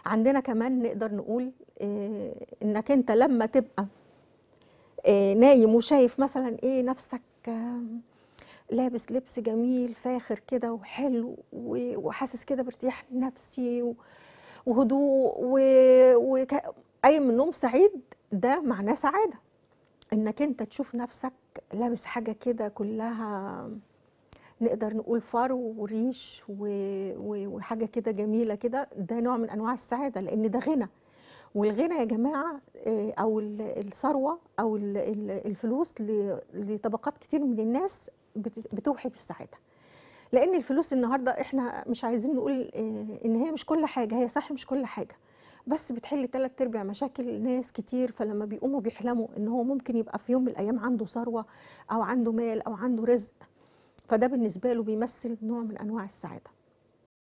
عندنا كمان نقدر نقول آه، انك انت لما تبقى آه، نايم وشايف مثلا ايه نفسك آم، لابس لبس جميل فاخر كده وحلو و- وحاسس كده بارتياح نفسي و- وهدوء وقايم من النوم سعيد ده معناه سعادة انك انت تشوف نفسك لابس حاجة كده كلها نقدر نقول فرو وريش و- و- وحاجة كده جميلة كده ده نوع من انواع السعادة لان ده غنى والغنى يا جماعة آه، او ال- الثروة او ال- ال- الفلوس ل- لطبقات كتير من الناس بت- بتوحي بالسعادة لان الفلوس النهارده احنا مش عايزين نقول آه، ان هي مش كل حاجه هي صح مش كل حاجه بس بتحل تلات ارباع مشاكل ناس كتير فلما بيقوموا بيحلموا ان هو ممكن يبقى في يوم من الايام عنده ثروه او عنده مال او عنده رزق فده بالنسبه له بيمثل نوع من انواع السعاده